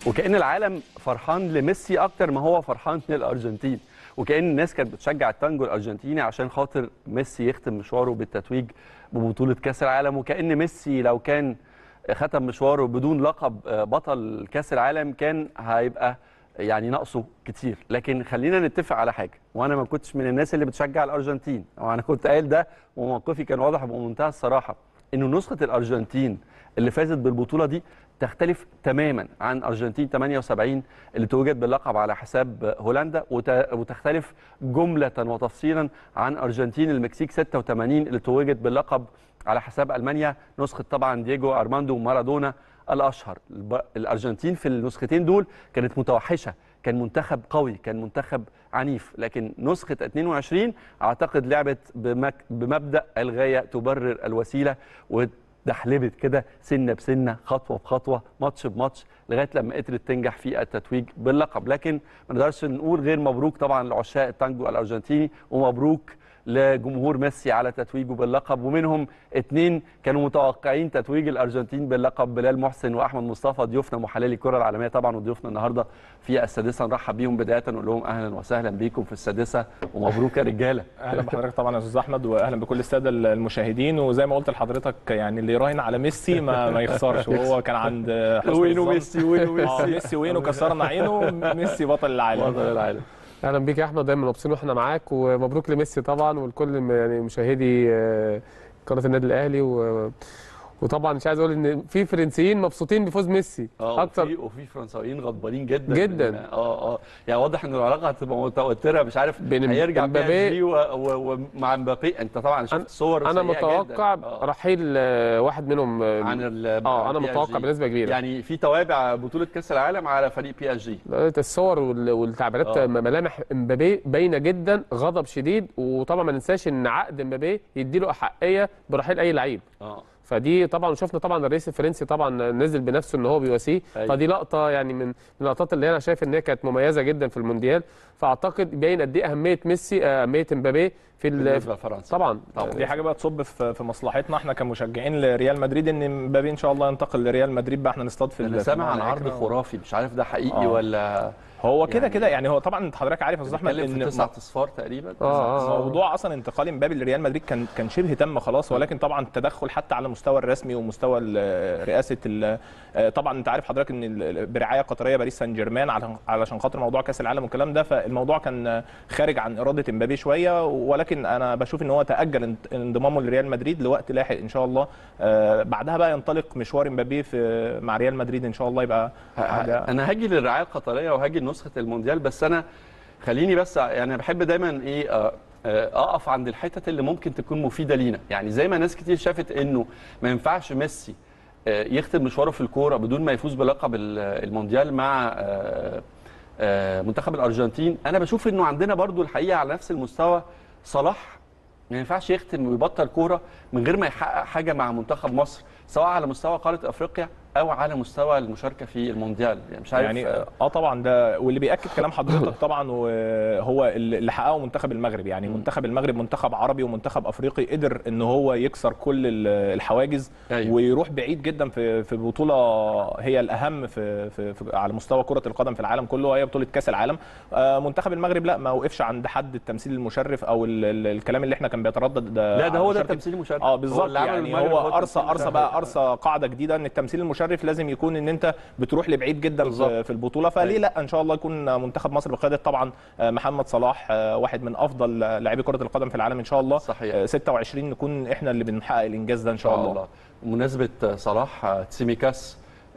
وكأن العالم فرحان لميسي أكتر ما هو فرحان للأرجنتين وكأن الناس كانت بتشجع التانجو الأرجنتيني عشان خاطر ميسي يختم مشواره بالتتويج ببطولة كأس العالم وكأن ميسي لو كان ختم مشواره بدون لقب بطل كأس العالم كان هيبقى يعني ناقصه كتير لكن خلينا نتفق على حاجه وانا ما كنتش من الناس اللي بتشجع الارجنتين وانا كنت قايل ده وموقفي كان واضح بمنتهى الصراحه انه نسخه الارجنتين اللي فازت بالبطوله دي تختلف تماما عن ارجنتين 78 اللي توجت باللقب على حساب هولندا وتختلف جمله وتفصيلا عن ارجنتين المكسيك 86 اللي توجت باللقب على حساب المانيا نسخه طبعا دييجو ارماندو مارادونا الاشهر الارجنتين في النسختين دول كانت متوحشه كان منتخب قوي كان منتخب عنيف لكن نسخه 22 اعتقد لعبت بمك... بمبدا الغايه تبرر الوسيله ودحلبت كده سنه بسنه خطوه بخطوه ماتش بماتش لغايه لما قدرت تنجح في التتويج باللقب لكن ما نقدرش نقول غير مبروك طبعا لعشاق التانجو الارجنتيني ومبروك لجمهور ميسي على تتويجه باللقب ومنهم اثنين كانوا متوقعين تتويج الارجنتين باللقب بلال محسن واحمد مصطفى ضيوفنا محللي الكره العالميه طبعا وضيوفنا النهارده في السادسه نرحب بيهم بدايه نقول لهم اهلا وسهلا بيكم في السادسه ومبروك يا رجاله اهلا بحضرتك طبعا يا استاذ احمد واهلا بكل الساده المشاهدين وزي ما قلت لحضرتك يعني اللي يراهن على ميسي ما, ما يخسرش وهو كان عند وينه ميسي وينه ميسي ميسي وينه كسرنا عينه ميسي بطل العالم بطل العالم اهلا بيك يا احمد دايما مبسوطين واحنا معاك ومبروك لميسي طبعا ولكل يعني مشاهدي قناه النادي الاهلي و وطبعا مش عايز اقول ان في فرنسيين مبسوطين بفوز ميسي اه اكتر وفي وفي فرنساويين غضبانين جدا جدا اه اه يعني واضح ان العلاقه هتبقى متوتره مش عارف بين هيرجع مبابي ومع مبابي انت طبعا شفت صور انا متوقع جداً. رحيل واحد منهم عن اه انا متوقع بنسبه كبيره يعني في توابع بطوله كاس العالم على فريق بي اس جي الصور والتعبيرات ملامح مبابي باينه جدا غضب شديد وطبعا ما ننساش ان عقد مبابي يديله احقيه برحيل اي لعيب اه فدي طبعا شفنا طبعا الرئيس الفرنسي طبعا نزل بنفسه ان هو بيواسيه فدي لقطه يعني من اللقطات اللي انا شايف ان هي كانت مميزه جدا في المونديال فاعتقد باين قد ايه اهميه ميسي اهميه امبابي في بالنسبه لفرنسا طبعا طبعا دي حاجه بقى تصب في مصلحتنا احنا كمشجعين لريال مدريد ان مبابي ان شاء الله ينتقل لريال مدريد بقى احنا نصطاد في انا سامع عن عرض خرافي مش عارف ده حقيقي آه. ولا هو كده يعني كده يعني هو طبعا انت حضرتك عارف يا استاذ احمد ان تسع اصفار تقريبا آه آه موضوع اصلا انتقال امبابي لريال مدريد كان كان شبه تم خلاص ولكن طبعا التدخل حتى على المستوى الرسمي ومستوى رئاسه طبعا انت عارف حضرتك ان برعايه قطريه باريس سان جيرمان علشان خاطر موضوع كاس العالم والكلام ده فالموضوع كان خارج عن اراده امبابي شويه ولكن انا بشوف ان هو تاجل انضمامه لريال مدريد لوقت لاحق ان شاء الله بعدها بقى ينطلق مشوار امبابي في مع ريال مدريد ان شاء الله يبقى حاجه انا هاجي للرعايه القطريه وهاجي لنسخه المونديال بس انا خليني بس يعني بحب دايما ايه اقف عند الحتت اللي ممكن تكون مفيده لينا يعني زي ما ناس كتير شافت انه ما ينفعش ميسي يختم مشواره في الكوره بدون ما يفوز بلقب المونديال مع منتخب الارجنتين انا بشوف انه عندنا برضو الحقيقه على نفس المستوى صلاح ما ينفعش يختم ويبطل كوره من غير ما يحقق حاجه مع منتخب مصر سواء على مستوى قاره افريقيا او على مستوى المشاركه في المونديال يعني مش عارف يعني اه طبعا ده واللي بياكد كلام حضرتك طبعا وهو اللي حققه منتخب المغرب يعني م. منتخب المغرب منتخب عربي ومنتخب افريقي قدر ان هو يكسر كل الحواجز أيوه. ويروح بعيد جدا في في بطوله هي الاهم في, في, في على مستوى كره القدم في العالم كله وهي بطوله كاس العالم آه منتخب المغرب لا ما وقفش عند حد التمثيل المشرف او ال ال الكلام اللي احنا كان بيتردد ده لا ده هو ده التمثيل المشرف اه بالظبط يعني هو ارسى ارسى بقى ارسى قاعده جديده ان التمثيل المشرف المشرف لازم يكون ان انت بتروح لبعيد جدا بالزبط. في البطوله فليه لا ان شاء الله يكون منتخب مصر بقياده طبعا محمد صلاح واحد من افضل لاعبي كره القدم في العالم ان شاء الله صحيح 26 نكون احنا اللي بنحقق الانجاز ده ان شاء الله, الله. بمناسبه صلاح تسيميكاس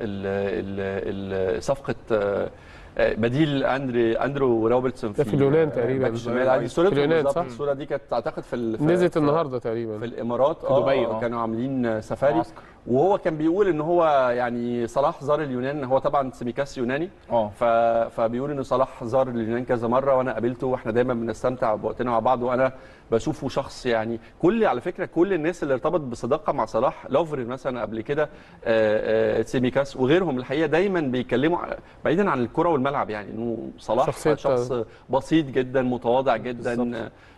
صفقه بديل اندري اندرو روبرتسون في, في اليونان تقريبا الشمال في اليونان صح الصوره دي كانت اعتقد في نزلت النهارده تقريبا في الامارات في دبي اه كانوا عاملين سفاري وهو كان بيقول ان هو يعني صلاح زار اليونان هو طبعا سيميكاس يوناني اه فبيقول ان صلاح زار اليونان كذا مره وانا قابلته واحنا دايما بنستمتع بوقتنا مع بعض وانا بشوفه شخص يعني كل على فكره كل الناس اللي ارتبط بصداقه مع صلاح لوفرين مثلا قبل كده سيميكاس وغيرهم الحقيقه دايما بيتكلموا بعيدا عن الكره والملعب يعني انه صلاح شخص بسيط جدا متواضع جدا بالزبط.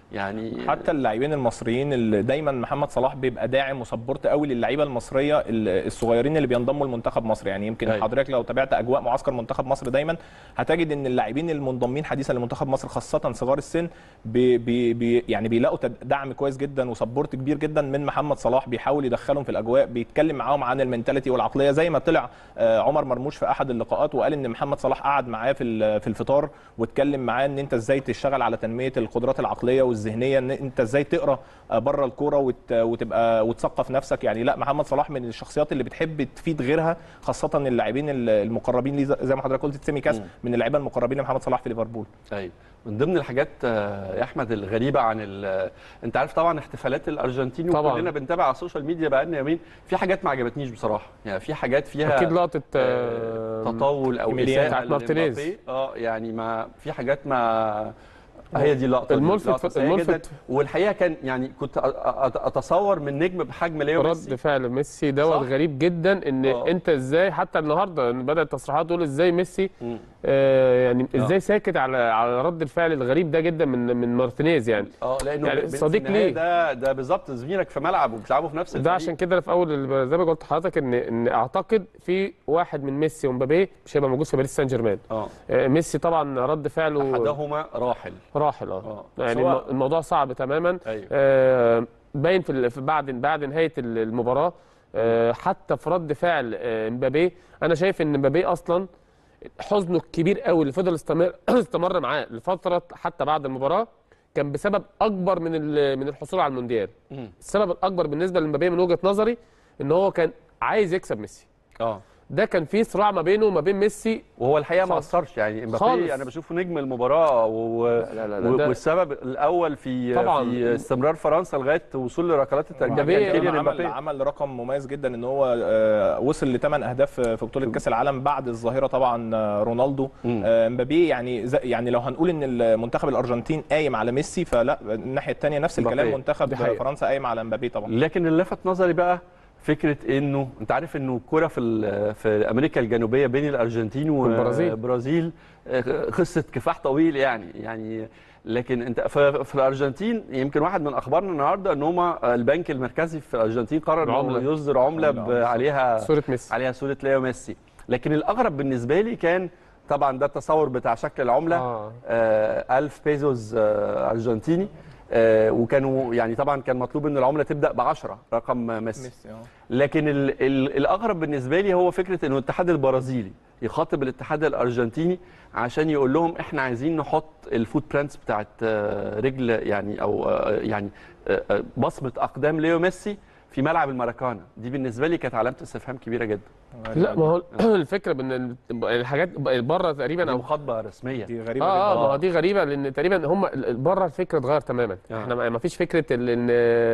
يعني حتى اللاعبين المصريين اللي دايما محمد صلاح بيبقى داعم وسبورت قوي للعيبه المصريه ال- الصغيرين اللي بينضموا لمنتخب مصر يعني يمكن أيوة. حضرتك لو تابعت اجواء معسكر منتخب مصر دايما هتجد ان اللاعبين المنضمين حديثا لمنتخب مصر خاصه صغار السن بي بي بي يعني بيلاقوا تد- دعم كويس جدا وسبورت كبير جدا من محمد صلاح بيحاول يدخلهم في الاجواء بيتكلم معاهم عن المنتاليتي والعقليه زي ما طلع آه، عمر مرموش في احد اللقاءات وقال ان محمد صلاح قعد معاه في ال- في الفطار واتكلم معاه ان انت ازاي تشتغل على تنميه القدرات العقليه والذهنيه ان انت ازاي تقرا آه، بره الكوره وت- وتبقى وتثقف نفسك يعني لا محمد صلاح من الشخصيات اللي بتحب تفيد غيرها خاصه اللاعبين ال- المقربين ليه زي ما حضرتك قلت تسمي كاس من اللعيبه المقربين لمحمد صلاح في ليفربول ايوه من ضمن الحاجات آه، يا احمد الغريبه عن ال- انت عارف طبعا احتفالات الارجنتين طبعاً. وكلنا بنتابع على السوشيال ميديا بقى لنا يومين في حاجات ما عجبتنيش بصراحه يعني في حاجات فيها اكيد لقطه آه، آه، تطاول او إيميليان اساءه بتاعت مارتينيز. لمبابي. اه يعني ما في حاجات ما هي دي اللقطه دي، الملفت- لقطة سيئة الملفت- جداً. والحقيقه كان يعني كنت أ- أ- اتصور من نجم بحجم ليو رد ميسي فعل ميسي دوت صح؟ غريب جدا ان آه. انت ازاي حتى النهارده بدات تصريحات تقول ازاي ميسي مم. آه يعني آه. ازاي ساكت على على رد الفعل الغريب ده جدا من من مارتينيز يعني اه لانه يعني ب- في صديق النهاية ليه؟ ده ده بالظبط زميلك في ملعب وبتلعبوا في نفس ده الفريق عشان كده أنا في اول ال- زي ما قلت لحضرتك ان ان اعتقد في واحد من ميسي ومبابي مش هيبقى موجود في باريس سان جيرمان اه آه، ميسي طبعا رد فعله احدهما راحل راحل اه اه يعني سواء- الم- الموضوع صعب تماما ايوه آه، باين في ال- في بعد بعد نهايه ال- المباراه آه، حتى في رد فعل آه، مبابي انا شايف ان مبابي اصلا حزنه الكبير قوي اللي فضل استمر استمر معاه لفتره حتى بعد المباراه كان بسبب اكبر من ال- من الحصول على المونديال مم. السبب الاكبر بالنسبه لمبابي من وجهه نظري ان هو كان عايز يكسب ميسي اه ده كان في صراع ما بينه وما بين ميسي وهو الحقيقه ما خالص. اثرش يعني خالص. امبابي انا بشوفه نجم المباراه و... لا لا لا و... ده- والسبب الاول في طبعاً. في استمرار فرنسا لغايه وصول لركلات الترجيح مبابي كان كان كيليان عمل امبابي عمل رقم مميز جدا ان هو آه، وصل لثمان اهداف في بطوله كاس العالم بعد الظاهره طبعا آه، رونالدو مم. آه، مبابي يعني زي- يعني لو هنقول ان المنتخب الارجنتين قايم على ميسي فلا الناحيه الثانيه نفس الكلام مبابي. منتخب دي حقيقة. فرنسا قايم على مبابي طبعا لكن اللي لفت نظري بقى فكره انه انت عارف انه الكره في ال- في امريكا الجنوبيه بين الارجنتين والبرازيل. والبرازيل آه، قصه كفاح طويل يعني يعني لكن انت في, في الارجنتين يمكن واحد من اخبارنا النهارده ان هم البنك المركزي في الارجنتين قرر انه العملة. يصدر عمله عملة، ب- آه، عليها صوره ميسي عليها صوره ليو ميسي لكن الاغرب بالنسبه لي كان طبعا ده التصور بتاع شكل العمله آه. آه 1000 بيزوز آه ارجنتيني آه وكانوا يعني طبعا كان مطلوب ان العمله تبدا ب 10 رقم ميسي ميسي اه لكن ال ال الاغرب بالنسبه لي هو فكره انه الاتحاد البرازيلي يخاطب الاتحاد الارجنتيني عشان يقول لهم احنا عايزين نحط الفوت برانتس بتاعت آه، رجل يعني او آه، يعني آه، آه، بصمه اقدام ليو ميسي في ملعب الماراكانا دي بالنسبه لي كانت علامه استفهام كبيره جدا لا ما هو الفكره بان ال- الحاجات بره تقريبا دي او مخاطبه رسميه دي غريبه اه اه جدا ما هو دي غريبه لان تقريبا هم ال- بره الفكره اتغير تماما آه. احنا ما ما فيش فكره ال- ان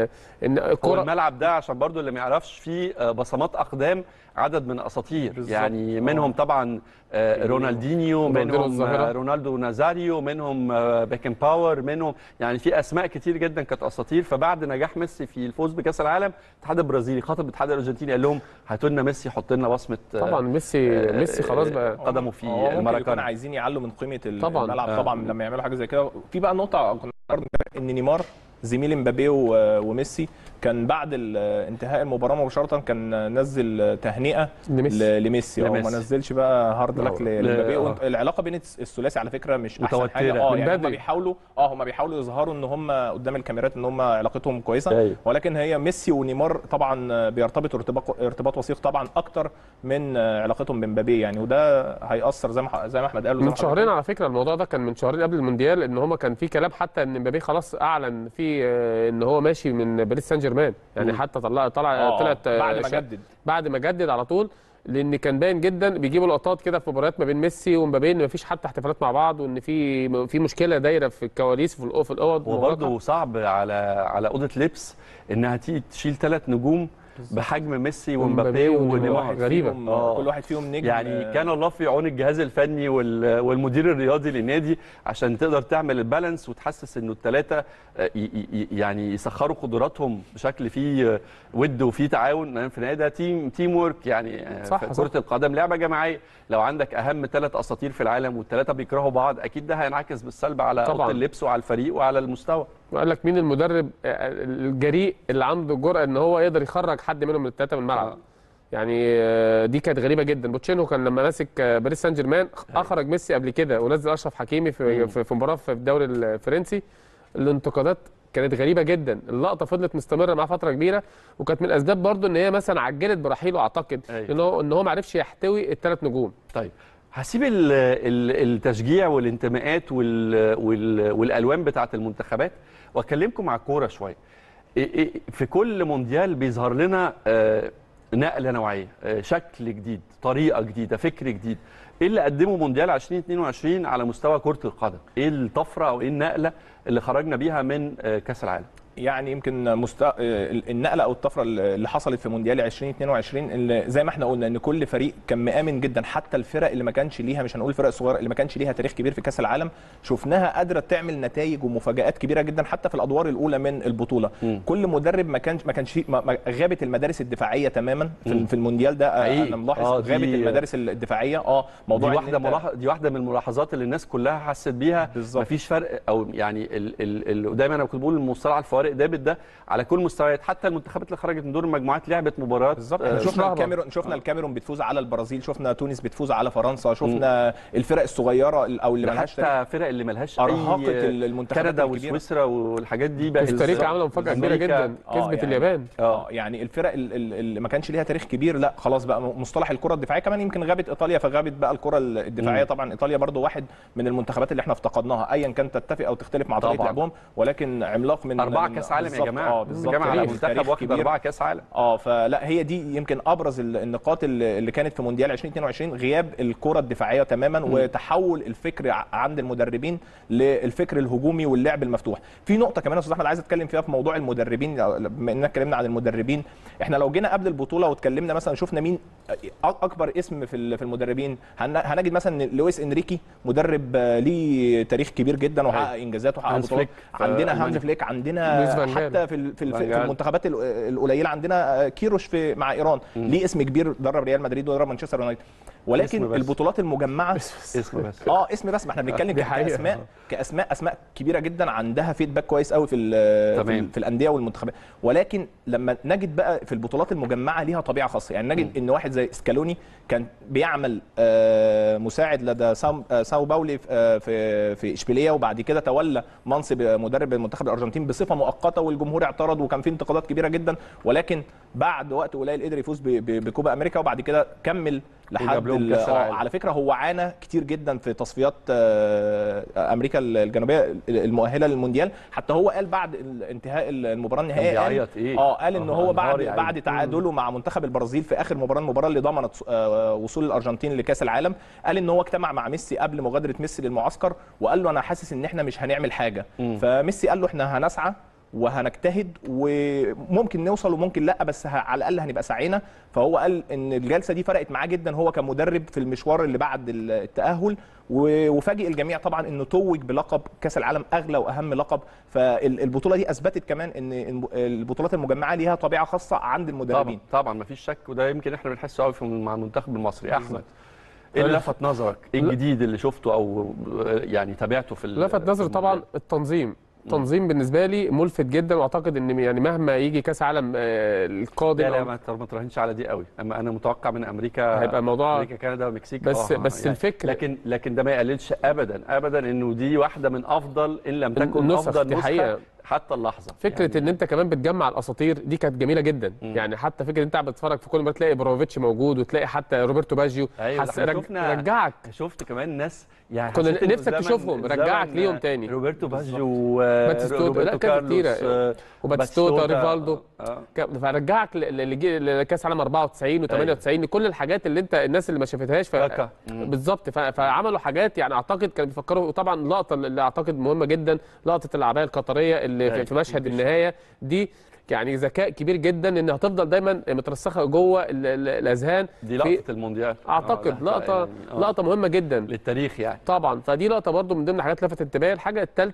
ان هو الكوره الملعب ده عشان برضو اللي ما يعرفش فيه آه، بصمات اقدام عدد من اساطير بالظبط. يعني آه. منهم طبعا آه، رونالدينيو رونالدينو منهم الظاهرة. آه، رونالدو نازاريو منهم آه، بيكن باور منهم يعني في اسماء كتير جدا كانت اساطير فبعد نجاح ميسي في الفوز بكاس العالم الاتحاد البرازيلي خاطب الاتحاد الارجنتيني قال لهم هاتوا لنا ميسي حط لنا بصمه آه، طبعا ميسي آه، ميسي خلاص بقى قدمه في هو ممكن يكون الماراكانا عايزين يعلوا من قيمه ال- طبعاً. الملعب آه. طبعا لما يعملوا حاجه زي كده في بقى نقطه كنا بنعرض ان نيمار زميل مبابي و- وميسي كان بعد ال- انتهاء المباراه مباشره كان نزل تهنئه لميسي ل- لميسي اه ما لميسي. نزلش بقى هارد لا، لك لا، لمبابي آه. العلاقه بين الثلاثي على فكره مش احسن متوترة. حاجه اه من يعني هم بدري. بيحاولوا اه هم بيحاولوا يظهروا ان هم قدام الكاميرات ان هم علاقتهم كويسه أيوة. ولكن هي ميسي ونيمار طبعا بيرتبطوا ارتباط ارتباط وثيق طبعا اكتر من علاقتهم بمبابي يعني وده هيأثر زي ما زي ما احمد قال وزي من ما شهرين على فكره الموضوع ده كان من شهرين قبل المونديال ان هم كان في كلام حتى ان مبابي خلاص اعلن في آه، ان هو ماشي من باريس سان جيرمان يعني مم. حتى طلع طلع آه، طلعت آه، بعد ما شا- جدد بعد ما جدد على طول لان كان باين جدا بيجيبوا لقطات كده في مباريات ما بين ميسي ومبابي ان مفيش حتى احتفالات مع بعض وان في في مشكله دايره في الكواليس في الأو- في الاوض وبرضه صعب على على اوضه لبس انها تيجي تشيل ثلاث نجوم بحجم ميسي ومبابي ومبابي كل ونيمار واحد غريبة. فيهم آه. كل واحد فيهم نجم يعني كان الله في عون الجهاز الفني وال- والمدير الرياضي للنادي عشان تقدر تعمل البالانس وتحسس انه الثلاثه يعني يسخروا قدراتهم بشكل فيه ود وفيه تعاون لأن في النهايه ده تيم تيم ورك يعني آه، صح، في صح. كره القدم لعبه جماعيه لو عندك اهم ثلاث اساطير في العالم والثلاثه بيكرهوا بعض اكيد ده هينعكس بالسلب على طبعاً. اوضه اللبس وعلى الفريق وعلى المستوى وقال لك مين المدرب آه، الجريء اللي عنده الجرأه ان هو يقدر يخرج حد منهم من الثلاثه من الملعب آه. يعني آه، دي كانت غريبه جدا بوتشينو كان لما ماسك آه، باريس سان جيرمان اخرج ميسي قبل كده ونزل اشرف حكيمي في في في مباراه في الدوري الفرنسي الانتقادات كانت غريبه جدا اللقطه فضلت مستمره معاه فتره كبيره وكانت من الاسباب برضو ان هي مثلا عجلت برحيله اعتقد أيوة. ان هو ان هو ما عرفش يحتوي الثلاث نجوم طيب هسيب ال- ال- التشجيع والانتماءات وال- وال- والالوان بتاعه المنتخبات واكلمكم على الكوره شويه إيه- إيه- في كل مونديال بيظهر لنا آه، نقله نوعيه آه، شكل جديد طريقه جديده فكر جديد ايه اللي قدمه مونديال 2022 على مستوى كره القدم ايه الطفره او ايه النقله اللي خرجنا بيها من آه، كاس العالم يعني يمكن مست... النقله او الطفره اللي حصلت في مونديال 2022 اللي زي ما احنا قلنا ان كل فريق كان مآمن جدا حتى الفرق اللي ما كانش ليها مش هنقول الفرق الصغيره اللي ما كانش ليها تاريخ كبير في كاس العالم شفناها قادره تعمل نتائج ومفاجات كبيره جدا حتى في الادوار الاولى من البطوله مم. كل مدرب ما كانش ما كانش فيه- ما ما- غابت المدارس الدفاعيه تماما في, في المونديال ده حقيقي. انا ملاحظ آه، غابت دي- المدارس الدفاعيه اه موضوع دي إن واحده أنت- ملاحظ دي واحده من الملاحظات اللي الناس كلها حست بيها بالظبط. مفيش فرق او يعني ال ال ال دايما انا كنت بقول المصطلح الفوارق دابت ده على كل المستويات حتى المنتخبات اللي خرجت من دور المجموعات لعبت مباريات بالظبط آه، احنا شفنا رهبة. الكاميرون شفنا الكاميرون بتفوز على البرازيل شفنا تونس بتفوز على فرنسا شفنا الفرق الصغيره او اللي ده ملهاش تاريخ. حتى فرق اللي ملهاش أرهقت اي المنتخبات كندا الكبيرة. وسويسرا والحاجات دي بقت كوستاريكا عامله مفاجاه كبيره أمريكا. جدا آه، كسبت يعني- اليابان اه يعني الفرق ال- ال- اللي ما كانش ليها تاريخ كبير لا خلاص بقى مصطلح الكره الدفاعيه كمان يمكن غابت ايطاليا فغابت بقى الكره الدفاعيه مم. طبعا ايطاليا برضو واحد من المنتخبات اللي احنا افتقدناها ايا كان تتفق او تختلف مع طريقه طبعاً. لعبهم ولكن عملاق من أربعة من- كأس عالم يا بالظبط، جماعة اه بالظبط جماعة على تاريخ- منتخب تاريخ واخد كبير. أربعة كأس عالم اه فلا هي دي يمكن ابرز ال- النقاط اللي اللي كانت في مونديال 2022 غياب الكره الدفاعيه تماما وتحول الفكر ع- عند المدربين للفكر الهجومي واللعب المفتوح في نقطه كمان يا استاذ احمد عايز اتكلم فيها في موضوع المدربين بما اننا اتكلمنا عن المدربين احنا لو جينا قبل البطوله واتكلمنا مثلا شفنا مين أ- اكبر اسم في ال- في المدربين هن- هنجد مثلا إن لويس انريكي مدرب آه، ليه تاريخ كبير جدا وحقق انجازات وحقق هانز بطولات فليك في عندنا ألمانيا. هانز فليك لويس عندنا فان جال. حتى في ال- في, الف- فان في جال. المنتخبات ال- القليله عندنا كيروش في مع ايران ليه اسم كبير درب ريال مدريد ودرب مانشستر يونايتد اسم ولكن بس. البطولات المجمعه اسم بس اه اسم بس ما احنا بنتكلم دي حقيقة. كاسماء كاسماء اسماء كبيره جدا عندها فيدباك كويس قوي في ال- في, تمام. ال- في الانديه والمنتخبات ولكن لما نجد بقى في البطولات المجمعه ليها طبيعه خاصه يعني نجد ان واحد زي سكالوني كان بيعمل آه، مساعد لدى ساو آه، ساو باولي في- آه، في في اشبيليه وبعد كده تولى منصب مدرب المنتخب الارجنتين بصفه مؤقته والجمهور اعترض وكان في انتقادات كبيره جدا ولكن بعد وقت قليل قدر يفوز ب- ب- بكوبا امريكا وبعد كده كمل لحد وجاب لهم ال- كأس آه، العالم. على فكره هو عانى كتير جدا في تصفيات آه، امريكا الجنوبيه المؤهله للمونديال حتى هو قال بعد ال- انتهاء المباراه النهائيه قال بيعيط إيه؟ اه قال ان آه، هو بعد انهار يعني. بعد تعادله مع منتخب البرازيل في اخر مباراه المباراه اللي ضمنت آه، وصول الارجنتين لكاس العالم قال ان هو اجتمع مع ميسي قبل مغادره ميسي للمعسكر وقال له انا حاسس ان احنا مش هنعمل حاجه مم. فميسي قال له احنا هنسعى وهنجتهد وممكن نوصل وممكن لا بس ه- على الاقل هنبقى سعينا فهو قال ان الجلسه دي فرقت معاه جدا هو كمدرب في المشوار اللي بعد ال- التاهل و- وفاجئ الجميع طبعا انه توج بلقب كاس العالم اغلى واهم لقب فالبطوله دي اثبتت كمان ان الم- البطولات المجمعه ليها طبيعه خاصه عند المدربين طبعا طبعا مفيش شك وده يمكن احنا بنحسه قوي في مع المنتخب المصري احمد ايه اللي لفت نظرك؟ ايه الجديد اللي شفته او يعني تابعته في ال- لفت نظري في طبعا المونديال؟ التنظيم التنظيم بالنسبه لي ملفت جدا واعتقد ان يعني مهما يجي كاس عالم آه، القادم لا لا أو- ما ما تراهنش على دي قوي اما انا متوقع من امريكا هيبقى موضوع امريكا كندا والمكسيك بس- آه، بس الفكر- لكن لكن ده ما يقللش ابدا ابدا انه دي واحده من افضل ان لم تكن النسخ، افضل دي نسخه حقيقة. حتى اللحظه فكره يعني ان انت كمان بتجمع الاساطير دي كانت جميله جدا مم. يعني حتى فكره انت قاعد بتتفرج في كل مره تلاقي ابراهيموفيتش موجود وتلاقي حتى روبرتو باجيو أيوة، حس... إحنا رج... شفنا- رجعك شفت كمان ناس يعني كنا حسيت إنه نفسك زمن- تشوفهم، رجعك زمن ليهم تاني. روبرتو باجيو و- باتيستوتا، روبرتو لا، كانت كارلوس كتيرة. آه، وباتيستوتا ريفالدو آه. ك- فرجعك ل- ل- لجي- لكاس عالم 94 و98 كل الحاجات اللي انت الناس اللي ما شافتهاش ف... كاكا. مم. بالظبط ف... فعملوا حاجات يعني اعتقد كانوا بيفكروا طبعا لقطه اللي اعتقد مهمه جدا لقطه العبايه القطريه اللي في, أيوة. في مشهد النهايه دي يعني ذكاء كبير جدا انها هتفضل دايما مترسخه جوه ال- ال- الاذهان دي في- لقطه المونديال اعتقد آه، لقطه يعني، آه. لقطه مهمه جدا للتاريخ يعني طبعا فدي لقطه برضو من ضمن الحاجات لفتت انتباهي الحاجه الثالثه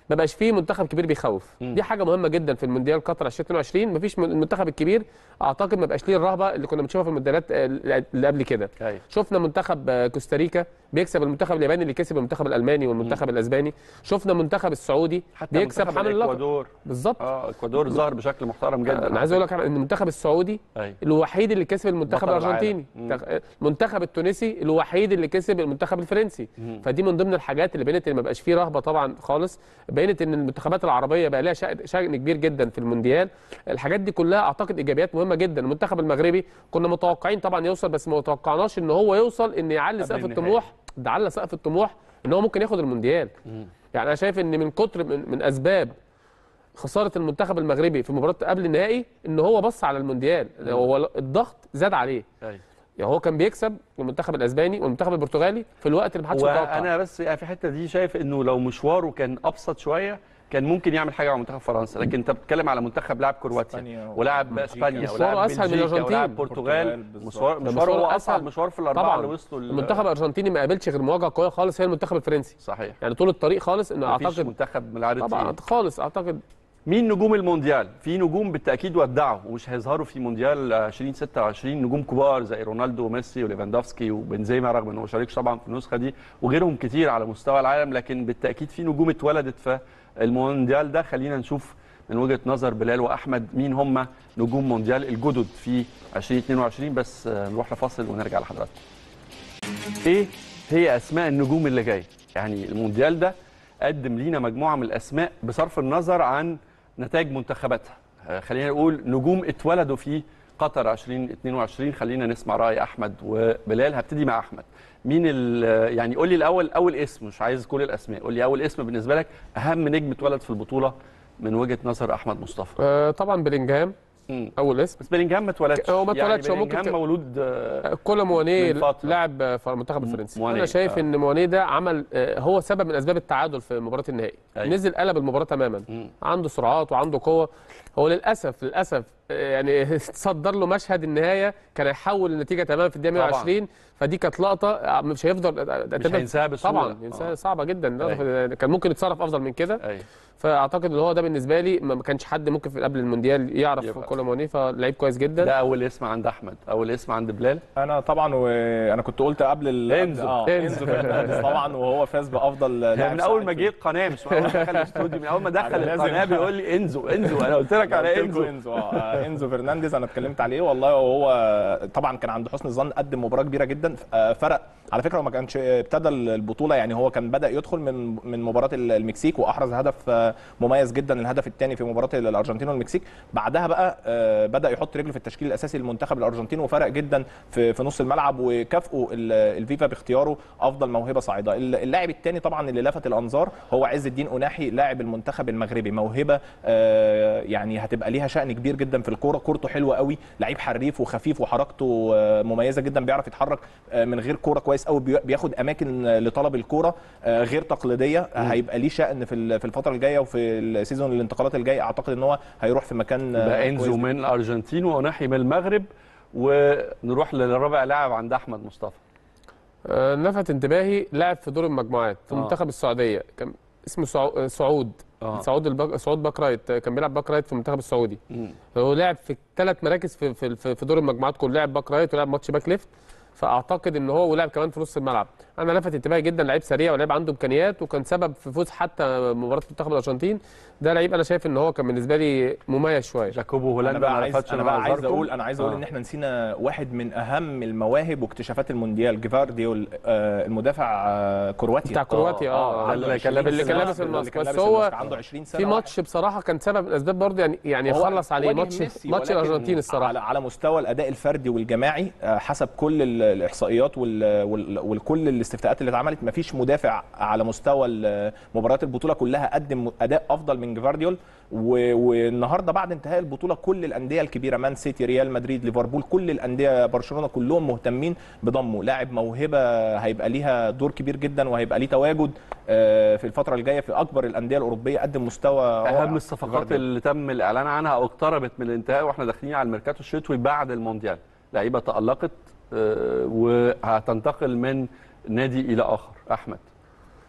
ما بقاش فيه منتخب كبير بيخوف دي حاجه مهمه جدا في المونديال قطر 2022 ما فيش المنتخب الكبير اعتقد ما بقاش ليه الرهبه اللي كنا بنشوفها في المونديالات آه، اللي قبل كده أيوة. شفنا منتخب آه، كوستاريكا بيكسب المنتخب الياباني اللي كسب المنتخب الالماني والمنتخب الاسباني شفنا منتخب السعودي حتى بيكسب منتخب حامل اللقب الاكوادور بالظبط اه الاكوادور ظهر بشكل محترم جدا انا عايز اقول لك ان المنتخب السعودي أيوة. الوحيد اللي كسب المنتخب بطل الارجنتيني العالم. المنتخب التونسي الوحيد اللي كسب المنتخب الفرنسي فدي من ضمن الحاجات اللي بينت ان ما بقاش فيه رهبه طبعا خالص بينت ان المنتخبات العربيه بقى لها شأن شأن كبير جدا في المونديال الحاجات دي كلها اعتقد ايجابيات مهمه جدا المنتخب المغربي كنا متوقعين طبعا يوصل بس ما توقعناش ان هو يوصل ان يعلي قبل سقف النهائي. الطموح ده على سقف الطموح ان هو ممكن ياخد المونديال يعني انا شايف ان من كتر من, من اسباب خساره المنتخب المغربي في مباراه قبل النهائي ان هو بص على المونديال هو الضغط زاد عليه أيوة. يعني هو كان بيكسب المنتخب الاسباني والمنتخب البرتغالي في الوقت اللي محدش متوقع وانا بس يعني في الحته دي شايف انه لو مشواره كان ابسط شويه كان ممكن يعمل حاجه مع منتخب فرنسا لكن انت بتتكلم على منتخب لاعب كرواتيا إسبانيا ولاعب وبلجيكا. اسبانيا مشواره ولاعب أسهل من بلجيكا الأرجنتين. ولاعب البرتغال البرتغال بالظبط. مشوار ده مشوار هو مشوار اصعب أسهل. مشوار في الاربعه طبعا اللي وصلوا ال- المنتخب الارجنتيني ما قابلش غير مواجهه قويه خالص هي المنتخب الفرنسي صحيح يعني طول الطريق خالص انه مفيش اعتقد منتخب من العدد طبعا تقيل. خالص اعتقد مين نجوم المونديال؟ في نجوم بالتاكيد ودعوا ومش هيظهروا في مونديال 2026 نجوم كبار زي رونالدو وميسي وليفاندوفسكي وبنزيما رغم انه ما شاركش طبعا في النسخه دي وغيرهم كتير على مستوى العالم لكن بالتاكيد في نجوم اتولدت في المونديال ده خلينا نشوف من وجهه نظر بلال واحمد مين هم نجوم مونديال الجدد في 2022 بس آه، نروح لفاصل ونرجع لحضراتكم. ايه هي اسماء النجوم اللي جايه؟ يعني المونديال ده قدم لينا مجموعه من الاسماء بصرف النظر عن نتائج منتخباتها آه، خلينا نقول نجوم اتولدوا في قطر 2022 خلينا نسمع راي احمد وبلال هبتدي مع احمد مين ال- يعني قول لي الاول اول اسم مش عايز كل الاسماء قول لي اول اسم بالنسبه لك اهم نجم اتولد في البطوله من وجهه نظر احمد مصطفى آه طبعا بلينجهام مم. اول اسم بس بلينجهام ما اتولدش هو ما اتولدش، هو يعني ممكن بلينجهام ت- مولود آه، كولا موانيه من فترة. لاعب آه، في المنتخب الفرنسي موانيه، انا شايف آه. ان موانيه ده عمل آه، هو سبب من اسباب التعادل في مباراه النهائي أيوة. نزل قلب المباراه تماما مم. عنده سرعات وعنده قوه هو للاسف للاسف آه، يعني تصدر له مشهد النهايه كان هيحول النتيجه تماما في الدقيقه طبعاً. 120 فدي كانت لقطه آه، مش هيفضل مش هينساها بسهوله طبعا ينساها آه. صعبه جدا كان ممكن يتصرف افضل من كده ايوه فاعتقد ان هو ده بالنسبه لي ما ما كانش حد ممكن في قبل المونديال يعرف يبقى. كولا موانيه فلعيب كويس جدا ده اول اسم عند احمد اول اسم عند بلال انا طبعا وانا كنت قلت قبل ال... إنزو. اه إنزو. انزو فرنانديز طبعا وهو فاز بافضل لاعب من اول ما ساعد جه القناه مش من اول ما دخل الاستوديو من اول ما دخل أنا لازم- القناه بيقول لي انزو انزو انا قلت لك على قلت لكم انزو انزو اه انزو فرنانديز انا اتكلمت عليه والله وهو طبعا كان عند حسن الظن قدم مباراه كبيره جدا آه، فرق على فكره هو ما كانش ابتدى البطوله يعني هو كان بدا يدخل من من مباراه المكسيك واحرز هدف آه، مميز جدا الهدف الثاني في مباراه الارجنتين والمكسيك بعدها بقى آه، بدا يحط رجله في التشكيل الاساسي للمنتخب الارجنتيني وفرق جدا في في نص الملعب وكافئوا ال- الفيفا باختياره افضل موهبه صاعده اللاعب الثاني طبعا اللي لفت الانظار هو عز الدين اناحي لاعب المنتخب المغربي موهبه آه، يعني هتبقى ليها شأن كبير جدا في الكوره كورته حلوه قوي لعيب حريف وخفيف وحركته آه، مميزه جدا بيعرف يتحرك آه، من غير كوره كويس قوي بي- بياخد اماكن آه، لطلب الكوره آه، غير تقليديه آه، هيبقى ليه شأن في ال- في الفتره الجايه وفي السيزون الانتقالات الجاي اعتقد ان هو هيروح في مكان آه، بقى انزو كويس من الارجنتين وناحي من المغرب ونروح للرابع لاعب عند احمد مصطفى آه، لفت انتباهي لاعب في دور المجموعات في آه. منتخب السعوديه كان اسمه سعو- آه، سعود آه. سعود البك... سعود باكرايت آه، كان بيلعب باكرايت في المنتخب السعودي مم. هو لعب في ثلاث مراكز في في في في دور المجموعات كله لعب باك رايت ولعب ماتش باك ليفت فاعتقد ان هو ولعب كمان في نص الملعب انا لفت انتباهي جدا لعيب سريع ولعيب عنده امكانيات وكان سبب في فوز حتى مباراه منتخب الارجنتين ده لعيب انا شايف ان هو كان بالنسبه لي مميز شويه جاكوبو انا هولندا بقى ما عايز لفتش انا بقى عايز نظركم. اقول انا عايز اقول آه. ان احنا نسينا واحد من اهم المواهب واكتشافات المونديال جيفارديول آه، المدافع آه، كرواتيا بتاع كرواتيا آه، اه ده عنده اللي كان 20 لابس اللي كان الماسك، لابس اللي الماسك كان بس لابس هو الماسك عنده 20 سنه في ماتش بصراحه كان سبب من الاسباب برضه يعني يعني هو خلص عليه واجه ماتش ميسي، ماتش ولكن الارجنتين الصراحه على, على مستوى الاداء الفردي والجماعي آه، حسب كل ال- الاحصائيات وال- وال- والكل الاستفتاءات اللي اتعملت مفيش مدافع على مستوى ال- مباريات البطوله كلها قدم اداء افضل من جفارديول و- والنهارده بعد انتهاء البطوله كل الانديه الكبيره مان سيتي ريال مدريد ليفربول كل الانديه برشلونه كلهم مهتمين بضمه لاعب موهبه هيبقى ليها دور كبير جدا وهيبقى ليه تواجد آه، في الفتره الجايه في اكبر الانديه الاوروبيه قدم مستوى رائع. اهم الصفقات جفارديول. اللي تم الاعلان عنها او اقتربت من الانتهاء واحنا داخلين على الميركاتو الشتوي بعد المونديال لعيبه تالقت آه، وهتنتقل من نادي الى اخر احمد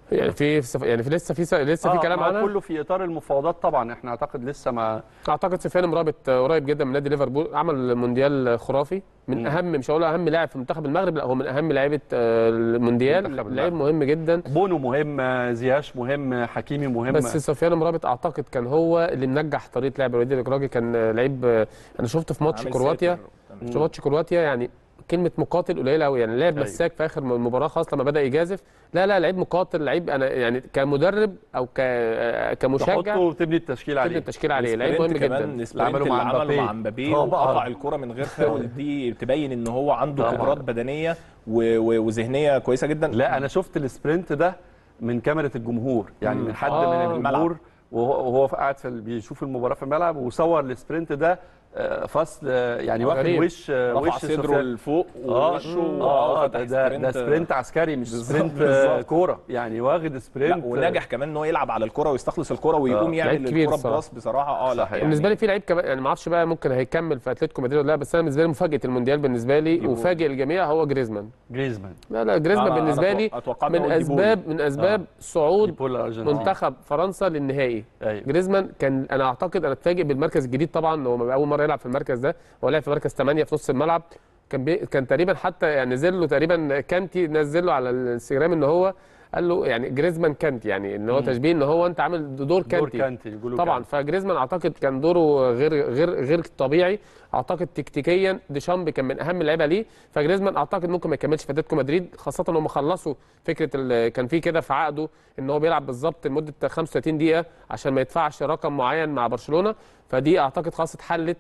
يعني في يعني في لسه في لسه في آه، كلام ما هو عنها كله في اطار المفاوضات طبعا احنا اعتقد لسه ما اعتقد سفيان مرابط قريب جدا من نادي ليفربول عمل مونديال خرافي من مم. اهم مش هقول اهم لاعب في منتخب المغرب لا هو من اهم لعيبه آه، المونديال منتخب لعيب المغرب. مهم جدا بونو مهم زياش مهم حكيمي مهم بس سفيان مرابط اعتقد كان هو اللي منجح طريقه لعب الوليد الراجل كان آه، لعيب آه، انا شفته في ماتش عامل كرواتيا ساتر. في ماتش كرواتيا يعني كلمه مقاتل قليله قوي يعني لعب أيوة. مساك في اخر المباراه خلاص لما بدا يجازف لا لا لعيب مقاتل لعيب انا يعني كمدرب او ك آه، كمشجع تحطه وتبني التشكيل تبني عليه التشكيل عليه لعيب مهم السبرنت جدا كمان السبرنت عمله اللي مع عمله مبابي. مع مبابي طبعاً. وقطع الكرة من غير فاول دي تبين ان هو عنده طبعاً. قدرات بدنيه و- و- وذهنيه كويسه جدا لا انا شفت السبرنت ده من كاميرا الجمهور يعني من حد آه. من الجمهور وهو وهو قاعد في بيشوف المباراه في الملعب وصور السبرنت ده آه، فصل آه، يعني واخد غريب. وش آه، رفع وش صدره سفيان. لفوق اه ووشه اه وفتح ده, ده, ده سبرنت عسكري مش بالظبط، سبرنت آه، بالظبط. كوره يعني واخد لا سبرنت ونجح كمان ان هو يلعب على الكرة ويستخلص الكرة ويقوم آه. يعمل لعيب كبير الكرة الصراحة. براس بصراحه اه لا صحيح. يعني بالنسبه لي في لعيب كمان يعني ما اعرفش بقى ممكن هيكمل في اتلتيكو مدريد ولا لا بس انا بالنسبه لي مفاجاه المونديال بالنسبه لي ديبول. وفاجئ الجميع هو جريزمان جريزمان لا لا جريزمان أنا- أنا بالنسبه أتوقع- لي أتوقع إن من هو ديبول. اسباب من اسباب صعود ديبول الارجنتين منتخب فرنسا للنهائي ايوه جريزمان كان انا اعتقد انا اتفاجئ بالمركز الجديد طبعا هو اول مره يلعب في المركز ده هو لعب في مركز 8 في نص الملعب كان بي كان تقريبا حتى يعني نزل له تقريبا كانتي نزل له على الانستجرام ان هو قال له يعني جريزمان كانتي يعني ان هو تشبيه ان هو انت عامل دور دور كانتي كانتي يقولوا طبعا كانتي. فجريزمان اعتقد كان دوره غير غير غير طبيعي اعتقد تكتيكيا ديشامب كان من اهم اللعيبه ليه فجريزمان اعتقد ممكن ما يكملش في اتلتيكو مدريد خاصه ان هم خلصوا فكره ال- كان في كده في عقده ان هو بيلعب بالظبط لمده 35 دقيقه عشان ما يدفعش رقم معين مع برشلونه فدي اعتقد خلاص اتحلت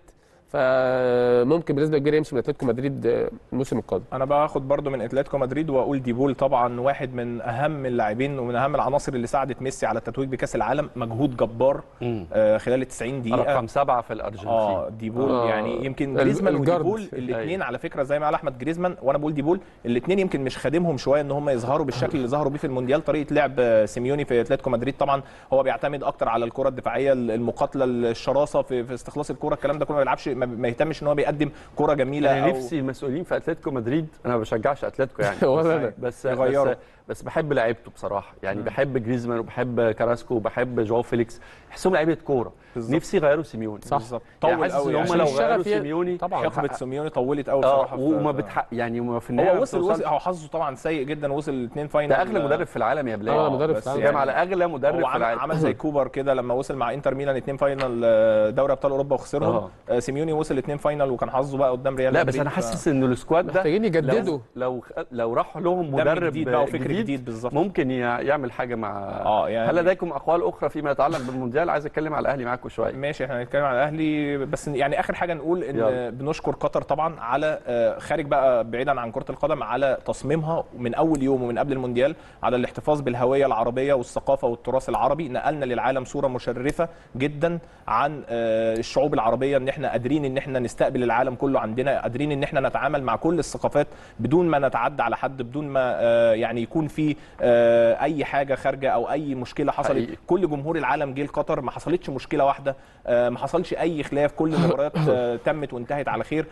فممكن بنسبه كبيره يمشي من اتلتيكو مدريد آه، الموسم القادم انا باخد برضو من اتلتيكو مدريد واقول ديبول طبعا واحد من اهم اللاعبين ومن اهم العناصر اللي ساعدت ميسي على التتويج بكاس العالم مجهود جبار مم. آه خلال ال 90 دقيقه رقم سبعه في الارجنتين اه ديبول آه. يعني يمكن ال- جريزمان الجارد. وديبول الاثنين أيوة. على فكره زي ما قال احمد جريزمان وانا بقول ديبول الاثنين يمكن مش خادمهم شويه ان هم يظهروا بالشكل اللي ظهروا بيه في المونديال طريقه لعب آه، سيميوني في اتلتيكو مدريد طبعا هو بيعتمد اكتر على الكره الدفاعيه المقاتله الشراسه في, في استخلاص الكره الكلام ده كله ما بيلعبش ما ما يهتمش ان هو بيقدم كره جميله انا أو- نفسي المسؤولين في اتلتيكو مدريد انا ما بشجعش اتلتيكو يعني ولا بس أنا. بس يغيروا. بس, بس بحب لعيبته بصراحه يعني بحب جريزمان وبحب كراسكو وبحب جواو فيليكس بحسهم لعيبه كوره بالظبط. نفسي يغيروا سيميوني صح. بالظبط يعني طول حاسس قوي ان هم عشان لو الشغف غيروا ي- سيميوني طبعا حقبه سيميوني طولت قوي اه بصراحه في- وما بتحق يعني وما في النهايه هو ما وصل وصل بتوصلش. هو حظه طبعا سيء جدا وصل اثنين فاينل ده اغلى مدرب في العالم يا بلال اه مدرب بس في العالم. جام على اغلى مدرب هو في عمل, العالم عمل زي كوبر كده لما وصل مع انتر ميلان اثنين فاينل آه، دوري ابطال اوروبا وخسرهم آه. آه. سيميوني وصل اثنين فاينل وكان حظه بقى قدام ريال لا مدريد بس انا ف- حاسس ان السكواد ده محتاجين يجددوا لو لو, لو راح لهم دم مدرب جديد بقى وفكر جديد بالظبط. ممكن ي- يعمل حاجه مع اه يعني هل لديكم اقوال اخرى فيما يتعلق بالمونديال عايز اتكلم على الاهلي معاكم شويه ماشي احنا هنتكلم على الاهلي بس يعني اخر حاجه نقول ان يلا. بنشكر قطر طبعا على آه، خارج بقى بعيدا عن كره القدم على تصميمها من اول يوم ومن قبل المونديال على الاحتفاظ بالهويه العربيه والثقافه والتراث العربي نقلنا للعالم صوره مشرفه جدا عن آه، الشعوب العربيه ان احنا قادرين ان احنا نستقبل العالم كله عندنا قادرين ان احنا نتعامل مع كل الثقافات بدون ما نتعدى على حد بدون ما آه، يعني يكون في آه، اي حاجه خارجه او اي مشكله حصلت حقيقي. كل جمهور العالم جه لقطر ما حصلتش مشكله واحده آه، ما حصلش اي خلاف كل المباريات آه، تمت وانتهت على خير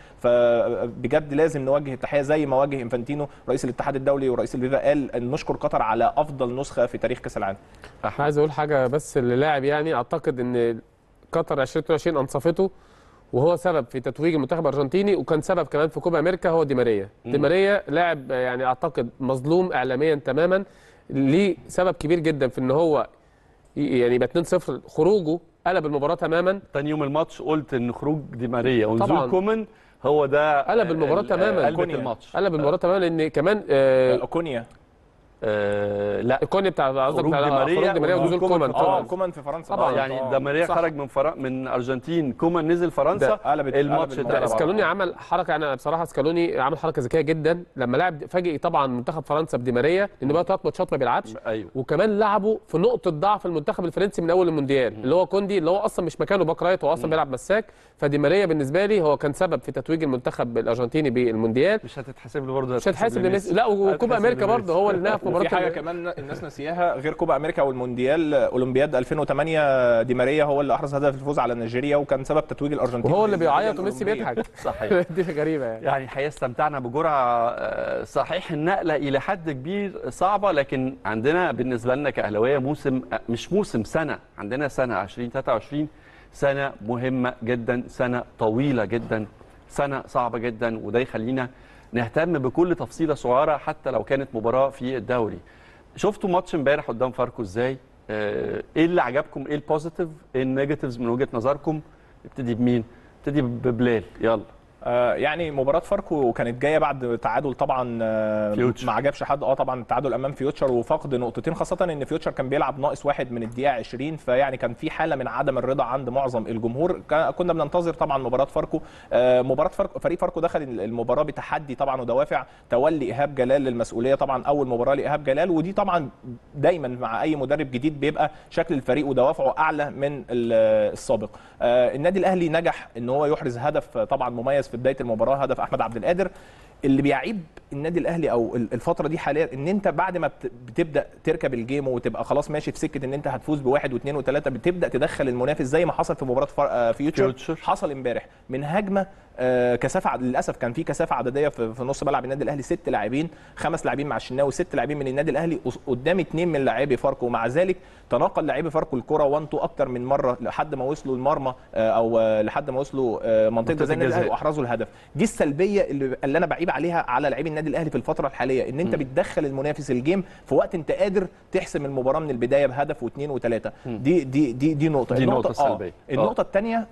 فبجد لازم نوجه التحيه زي ما واجه انفانتينو رئيس الاتحاد الدولي ورئيس الفيفا قال ان نشكر قطر على افضل نسخه في تاريخ كاس العالم عايز اقول حاجه بس للاعب يعني اعتقد ان قطر 2022 انصفته وهو سبب في تتويج المنتخب الارجنتيني وكان سبب كمان في كوبا امريكا هو دي ماريا دي ماريا لاعب يعني اعتقد مظلوم اعلاميا تماما ليه سبب كبير جدا في ان هو ي- يعني يبقى 2-0 خروجه قلب المباراه تماما تاني يوم الماتش قلت ان خروج دي ماريا طبعاً. ونزول كومان هو ده قلب المباراة ال- تماماً. قلبة كونيا. الماتش قلب المباراه تماما لان كمان آه اوكونيا آه لا الكوني بتاع قصدك خروج بتاع دي ماريا خروج دي ماريا ونزول ونزول كومان كومان في اه فرنسا. كومان في فرنسا طبعاً. آه، يعني آه. ده ماريا صح. خرج من فرق من ارجنتين كومان نزل فرنسا ده قلبت- الماتش قلبت اتقلب الموضوع. اسكالوني عمل حركه انا بصراحه اسكالوني عمل حركه ذكيه جدا لما لعب فاجئ طبعا منتخب فرنسا بدي ماريا لان بقى ثلاث ماتشات ما بيلعبش ايوه وكمان لعبوا في نقطه ضعف المنتخب الفرنسي من اول المونديال اللي هو كوندي اللي هو اصلا مش مكانه باك رايت هو اصلا بيلعب مساك فدي ماريا بالنسبه لي هو كان سبب في تتويج المنتخب الارجنتيني بالمونديال مش هتتحسب له برضه مش هتحاسب لميسي. لميسي لا وكوبا هتتحسب امريكا لميسي. برضه هو اللي نهى في مباراه وفي حاجه ال- كمان الناس ناسياها غير كوبا امريكا والمونديال اولمبياد 2008 دي ماريا هو اللي احرز هدف الفوز على نيجيريا وكان سبب تتويج الارجنتين وهو اللي بالميدالية بيعيط وميسي الأولمبية. بيضحك صحيح دي غريبه يعني يعني الحقيقه استمتعنا بجرعه آه، صحيح النقله الى حد كبير صعبه لكن عندنا بالنسبه لنا كاهلاويه موسم آه، مش موسم سنه عندنا سنه 2023 سنه مهمه جدا سنه طويله جدا سنه صعبه جدا وده يخلينا نهتم بكل تفصيله صغيره حتى لو كانت مباراه في الدوري شفتوا ماتش امبارح قدام فاركو ازاي آه، ايه اللي عجبكم ايه البوزيتيف ايه النيجاتيفز من وجهه نظركم نبتدي بمين نبتدي ببلال يلا آه، يعني مباراة فاركو كانت جاية بعد تعادل طبعا آه، فيوتشر. ما عجبش حد اه طبعا التعادل امام فيوتشر وفقد نقطتين خاصة ان فيوتشر كان بيلعب ناقص واحد من الدقيقة 20 فيعني كان في حالة من عدم الرضا عند معظم الجمهور كا- كنا بننتظر طبعا مباراة فاركو آه، مباراة فاركو فريق فاركو دخل المباراة بتحدي طبعا ودوافع تولي ايهاب جلال للمسؤولية طبعا اول مباراة لايهاب جلال ودي طبعا دايما مع اي مدرب جديد بيبقى شكل الفريق ودوافعه اعلى من ال- السابق آه، النادي الاهلي نجح ان هو يحرز هدف آه، طبعا مميز في بدايه المباراه هدف احمد عبد القادر اللي بيعيب النادي الاهلي او ال- الفتره دي حاليا ان انت بعد ما بت- بتبدا تركب الجيم وتبقى خلاص ماشي في سكه ان انت هتفوز بواحد واثنين وثلاثه بتبدا تدخل المنافس زي ما حصل في مباراه فار- آه، فيوتشر فيوتشر. حصل امبارح من هجمه آه، كثافه عد- للاسف كان في كثافه عدديه في في نص ملعب النادي الاهلي ست لاعبين خمس لاعبين مع الشناوي ست لاعبين من النادي الاهلي قص- قدام اثنين من لاعبي فاركو ومع ذلك تناقل لاعبي فاركو الكره 1 2 اكتر من مره لحد ما وصلوا المرمى آه، او آه، لحد ما وصلوا آه، منطقه منطقة جزاء النادي الاهلي الجزاء. واحرزوا الهدف دي السلبيه اللي, اللي انا بعيب عليها على لاعبي النادي الاهلي في الفتره الحاليه ان انت بتدخل المنافس الجيم في وقت انت قادر تحسم المباراه من البدايه بهدف واثنين وثلاثه دي دي دي دي نقطه دي النقطه نقطة سلبية. آه. النقطه الثانيه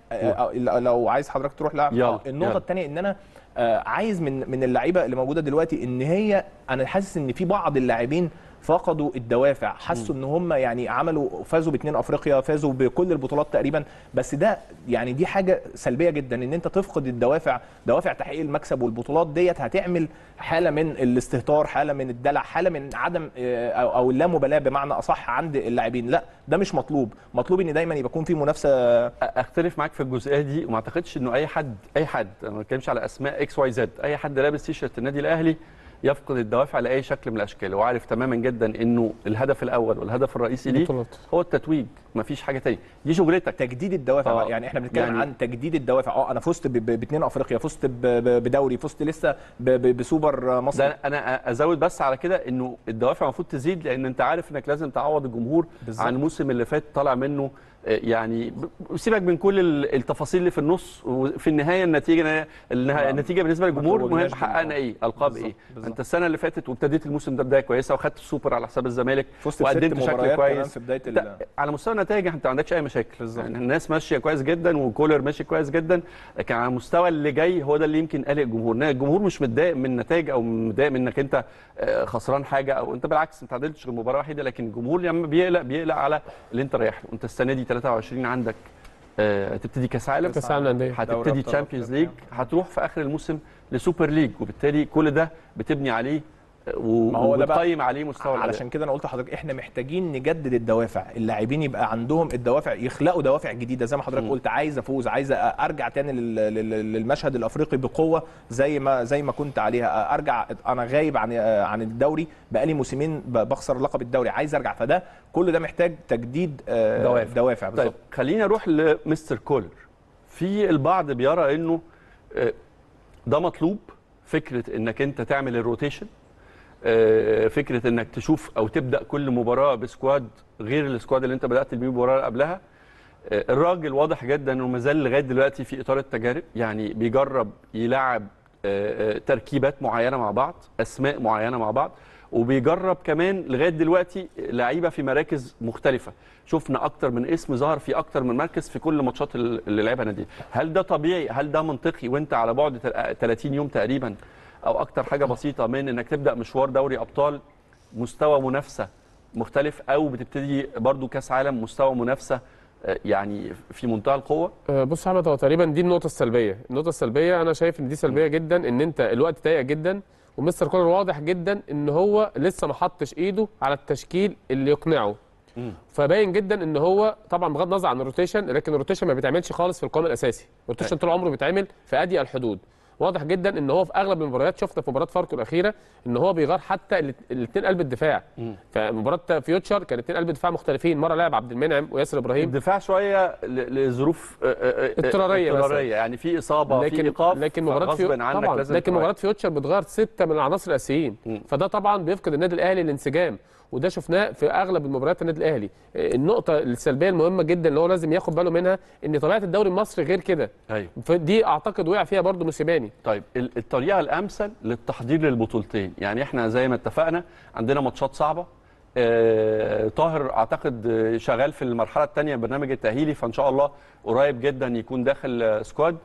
لو عايز حضرتك تروح لا يلا، آه، النقطه يلا. الثانيه ان انا آه، عايز من من اللعيبه اللي موجوده دلوقتي ان هي انا حاسس ان في بعض اللاعبين فقدوا الدوافع حسوا ان هم يعني عملوا فازوا باثنين افريقيا فازوا بكل البطولات تقريبا بس ده يعني دي حاجه سلبيه جدا ان انت تفقد الدوافع دوافع تحقيق المكسب والبطولات ديت هتعمل حاله من الاستهتار حاله من الدلع حاله من عدم آه، او أو اللامبالاه بمعنى اصح عند اللاعبين لا ده مش مطلوب مطلوب ان دايما يبقى يكون في منافسه اختلف معاك في الجزئيه دي وما اعتقدش انه اي حد اي حد انا ما بتكلمش على اسماء اكس واي زد اي حد لابس تيشيرت النادي الاهلي يفقد الدوافع لاي شكل من الاشكال وعارف تماما جدا انه الهدف الاول والهدف الرئيسي ليه بطولات. هو التتويج ما فيش حاجه تانية دي شغلتك تجديد الدوافع آه. بقى. يعني احنا بنتكلم يعني- يعني عن تجديد الدوافع اه انا فزت ب- ب- باثنين افريقيا فزت ب- ب- بدوري فزت لسه ب- ب- بسوبر مصر ده انا ازود بس على كده انه الدوافع المفروض تزيد لان انت عارف انك لازم تعوض الجمهور بالظبط. عن الموسم اللي فات طالع منه آه، يعني ب- سيبك من كل ال- التفاصيل اللي في النص وفي النهايه النتيجه النها- آه. النتيجه بالنسبه للجمهور ما مهم توجناش حققنا بالألقاب. ايه القاب بالظبط، ايه بالظبط. انت السنه اللي فاتت وابتديت الموسم ده بدايه كويسه وخدت السوبر على حساب الزمالك فزت بست وقدمت بشكل مباريات كمان كويس في بدايه انت ال- على مستوى النتائج انت ما عندكش اي مشاكل بالظبط. يعني الناس ماشيه كويس جدا وكولر ماشي كويس جدا لكن على المستوى اللي جاي هو ده اللي يمكن قلق الجمهور إن الجمهور مش متضايق من النتائج او متضايق من انك انت آه، خسران حاجه او انت بالعكس ما تعادلتش غير مباراه واحده لكن الجمهور لما بيقلق بيقلق على اللي انت رايح له انت السنه دي 23 عندك آه، هتبتدي كاس عالم كاس العالم للانديه دوري هتبتدي أبطال تشامبيونز أفريقيا. ليج هتروح في اخر الموسم لسوبر ليج وبالتالي كل ده بتبني عليه آه، و- ما هو ده بقى- وبتقيم عليه مستوى الأداء. علشان كده انا قلت لحضرتك احنا محتاجين نجدد الدوافع اللاعبين يبقى عندهم الدوافع يخلقوا دوافع جديده زي ما حضرتك م. قلت عايز افوز عايز ارجع تاني لل- لل- للمشهد الافريقي بقوه زي ما زي ما كنت عليها ارجع انا غايب عن عن الدوري بقالي موسمين ب- بخسر لقب الدوري عايز ارجع فده كل ده محتاج تجديد آه، دوافع. دوافع طيب بالظبط خلينا نروح لمستر كولر في البعض بيرى انه آه، ده مطلوب فكره انك انت تعمل الروتيشن آه، فكره انك تشوف او تبدا كل مباراه بسكواد غير السكواد اللي انت بدات بيه المباراه اللي قبلها آه، الراجل واضح جدا انه مازال لغايه دلوقتي في اطار التجارب يعني بيجرب يلعب آه، آه، تركيبات معينه مع بعض اسماء معينه مع بعض وبيجرب كمان لغايه دلوقتي لعيبه في مراكز مختلفه شفنا اكتر من اسم ظهر في اكتر من مركز في كل ماتشات اللي لعبها نادي هل ده طبيعي هل ده منطقي وانت على بعد تل- 30 يوم تقريبا او اكتر حاجه بسيطه من انك تبدا مشوار دوري ابطال مستوى منافسه مختلف او بتبتدي برضو كاس عالم مستوى منافسه آه، يعني في منتهى القوه آه، بص يا احمد هو تقريبا دي النقطه السلبيه النقطه السلبيه انا شايف ان دي سلبيه جدا ان انت الوقت ضيق جدا ومستر كولر واضح جدا ان هو لسه ما حطش ايده على التشكيل اللي يقنعه فباين جدا ان هو طبعا بغض النظر عن الروتيشن لكن الروتيشن ما بيتعملش خالص في القائم الاساسي الروتيشن طول عمره بيتعمل في اضيق الحدود واضح جدا ان هو في اغلب المباريات شفنا في مباراه فاركو الاخيره ان هو بيغير حتى الاثنين قلب الدفاع فمباراه فيوتشر كان اثنين قلب دفاع مختلفين مره لعب عبد المنعم وياسر ابراهيم الدفاع شويه ل- لظروف آه، آه، آه، اضطرارية مثلاً. اضطراريه يعني في اصابه في لكن ايقاف لكن مباراه غصب فيو... عنك طبعا لازم لكن تغير. مباراه فيوتشر بتغير سته من العناصر الاساسيين فده طبعا بيفقد النادي الاهلي الانسجام وده شفناه في اغلب المباريات النادي الاهلي النقطه السلبيه المهمه جدا اللي هو لازم ياخد باله منها ان طبيعه الدوري المصري غير كده ايوه فدي اعتقد وقع فيها برضو موسيماني طيب ال- الطريقه الامثل للتحضير للبطولتين يعني احنا زي ما اتفقنا عندنا ماتشات صعبه آه، طاهر اعتقد آه، شغال في المرحله الثانيه برنامج التاهيلي فان شاء الله قريب جدا يكون داخل آه، سكواد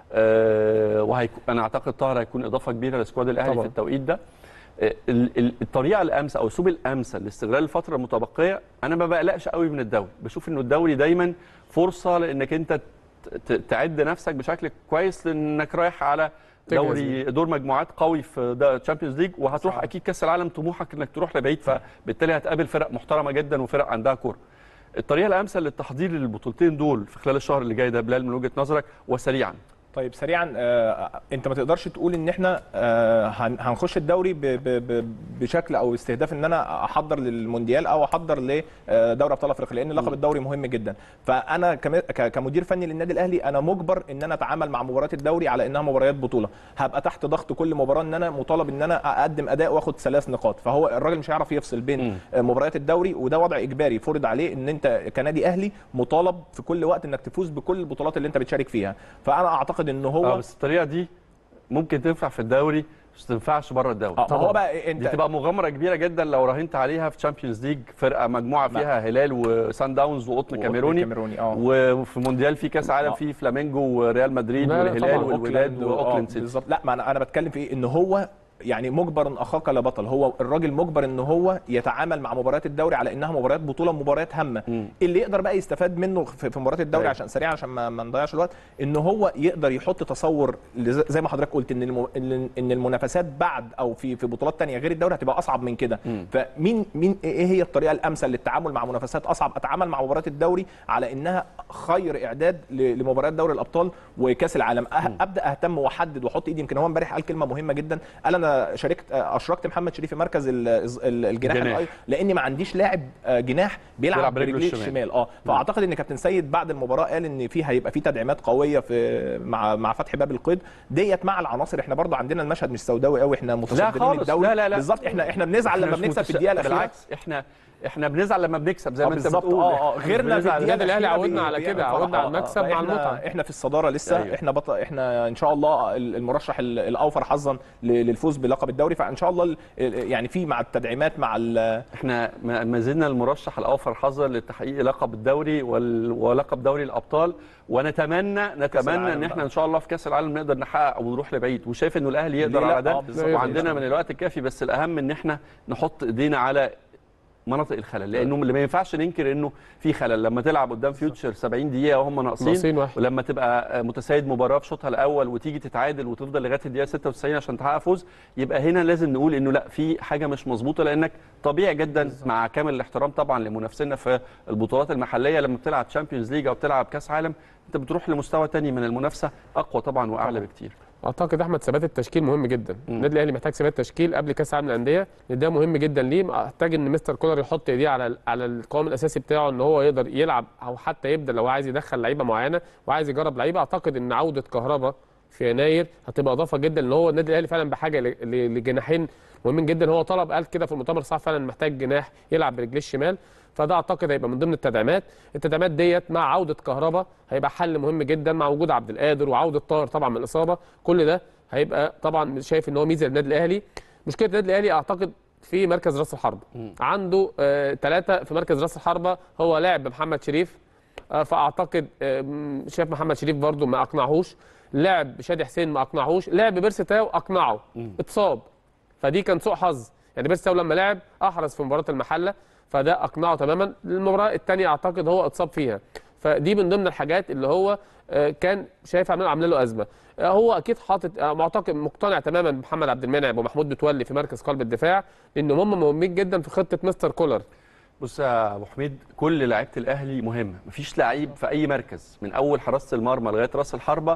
آه، وهيكون انا اعتقد طاهر هيكون اضافه كبيره لسكواد الاهلي طبعاً. في التوقيت ده آه، ال- ال- الطريقه الامثل او الاسلوب الامثل لاستغلال الفتره المتبقيه انا ما بقلقش قوي من الدوري بشوف انه الدوري دايما فرصه لانك انت ت- تعد نفسك بشكل كويس لانك رايح على تجهز دوري دور مجموعات قوي في تشامبيونز ليج وهتروح صح. اكيد كاس العالم طموحك انك تروح لبعيد فبالتالي هتقابل فرق محترمه جدا وفرق عندها كوره الطريقه الامثل للتحضير للبطولتين دول في خلال الشهر اللي جاي ده بلال من وجهه نظرك وسريعا طيب سريعا آه انت ما تقدرش تقول ان احنا آه هن- هنخش الدوري ب ب ب بشكل او استهداف ان انا احضر للمونديال او احضر لدوري ابطال افريقيا لان لقب الدوري مهم جدا فانا كم- ك- كمدير فني للنادي الاهلي انا مجبر ان انا اتعامل مع مباريات الدوري على انها مباريات بطوله هبقى تحت ضغط كل مباراه ان انا مطالب ان انا اقدم اداء واخد ثلاث نقاط فهو الراجل مش هيعرف يفصل بين مم. آه، مباريات الدوري وده وضع اجباري فرض عليه ان انت كنادي اهلي مطالب في كل وقت انك تفوز بكل البطولات اللي انت بتشارك فيها فانا اعتقد ان هو اه بس الطريقه دي ممكن تنفع في الدوري بس ما تنفعش بره الدوري اه ما هو بقى دي انت تبقى مغامره كبيره جدا لو راهنت عليها في تشامبيونز ليج فرقه مجموعه فيها هلال وسان داونز وقطن كاميروني كاميروني اه وفي مونديال في كاس عالم آه. في فلامينجو وريال مدريد لا، لا، والهلال طبعاً. والوداد و- آه، واوكلاند سيتي بالظبط لا ما انا انا بتكلم في ايه ان هو يعني مجبر اخاك لا بطل هو الراجل مجبر ان هو يتعامل مع مباريات الدوري على انها مباريات بطوله مباريات هامه مم. اللي يقدر بقى يستفاد منه في في مباريات الدوري أيوة. عشان سريع عشان ما, ما نضيعش الوقت ان هو يقدر يحط تصور لز- زي ما حضرتك قلت ان الم- ان إن المنافسات بعد او في في بطولات تانية غير الدوري هتبقى اصعب من كده مم. فمين مين ايه هي الطريقه الامثل للتعامل مع منافسات اصعب اتعامل مع مباريات الدوري على انها خير اعداد ل- لمباريات دوري الابطال وكاس العالم أه ابدا اهتم واحدد واحط ايدي يمكن هو امبارح قال كلمه مهمه جدا قال انا شاركت اشركت محمد شريف في مركز ال- ال- الجناح جناح. الأي- لاني ما عنديش لاعب آه، جناح بيلعب بيلعب برجله برجليه الشمال. الشمال اه فاعتقد ان كابتن سيد بعد المباراه قال ان في هيبقى في تدعيمات قويه في مع مع فتح باب القيد ديت مع العناصر احنا برضو عندنا المشهد مش سوداوي قوي احنا متصدرين خالص. الدوري لا، لا، لا. بالظبط احنا احنا بنزعل إحنا لما مش بنكسب في متش- الدقيقه الاخيره بالعكس احنا احنا بنزعل لما بنكسب زي آه، ما انت بالظبط بتقول اه اه إحنا غيرنا في بنزعل- الدقيقه النادي الأهلي الأخيرة عودنا بي- على بي- كده، آه، عودنا على آه، المكسب مع فإحنا- المتعة. احنا في الصداره لسه أيوة. احنا بط... احنا ان شاء الله ال- المرشح ال- الاوفر حظا ل- للفوز بلقب الدوري فان شاء الله ال- ال- يعني في مع التدعيمات مع ال- احنا ما ما زلنا المرشح الاوفر حظا لتحقيق لقب الدوري وال- ولقب دوري الابطال ونتمنى نتمنى العالم ان احنا بقى. ان شاء الله في كاس العالم نقدر نحقق او نروح لبعيد وشايف انه الاهلي يقدر ليه لا؟ على ده آه، بالظبط. وعندنا من الوقت الكافي بس الاهم ان احنا نحط ايدينا على مناطق الخلل لانه اللي ما ينفعش ننكر انه في خلل لما تلعب قدام فيوتشر 70 دقيقه وهم ناقصين ناقصين واحد. ولما تبقى متسيد مباراه في شوطها الاول وتيجي تتعادل وتفضل لغايه الدقيقه 96 عشان تحقق فوز يبقى هنا لازم نقول انه لا في حاجه مش مظبوطه لانك طبيعي جدا مع كامل الاحترام طبعا لمنافسينا في البطولات المحليه لما بتلعب تشامبيونز ليج او بتلعب كاس عالم انت بتروح لمستوى تاني من المنافسه اقوى طبعا واعلى بكتير اعتقد احمد ثبات التشكيل مهم جدا النادي الاهلي محتاج ثبات تشكيل قبل كاس العالم للانديه لان ده مهم جدا ليه محتاج ان مستر كولر يحط ايديه على على القوام الاساسي بتاعه ان هو يقدر يلعب او حتى يبدا لو عايز يدخل لعيبه معينه وعايز يجرب لعيبه اعتقد ان عوده كهربا في يناير هتبقى اضافه جدا ان هو النادي الاهلي فعلا بحاجه ل- ل- لجناحين مهمين جدا هو طلب قال كده في المؤتمر الصحفي فعلا محتاج جناح يلعب برجليه الشمال فده اعتقد هيبقى من ضمن التدعيمات التدعيمات ديت مع عوده كهربا هيبقى حل مهم جدا مع وجود عبد القادر وعوده طاهر طبعا من الاصابه كل ده هيبقى طبعا شايف ان هو ميزه للنادي الاهلي مشكله النادي الاهلي اعتقد في مركز راس الحربه عنده ثلاثه في مركز راس الحربه هو لاعب محمد شريف آه، فاعتقد آه، م- شايف محمد شريف برضو ما اقنعهوش لعب شادي حسين ما اقنعهوش لعب بيرسي تاو اقنعه اتصاب فدي كان سوء حظ يعني بيرسي تاو لما لعب احرز في مباراه المحله فده اقنعه تماما المباراه الثانيه اعتقد هو اتصاب فيها فدي من ضمن الحاجات اللي هو آه، كان شايف عامله عامله له ازمه آه، هو اكيد حاطط آه، معتقد مقتنع تماما بمحمد عبد المنعم ومحمود متولي في مركز قلب الدفاع لان هم مهمين جدا في خطه مستر كولر بص يا ابو حميد كل لعيبه الاهلي مهمه مفيش لعيب في اي مركز من اول حراسه المرمى لغايه راس الحربه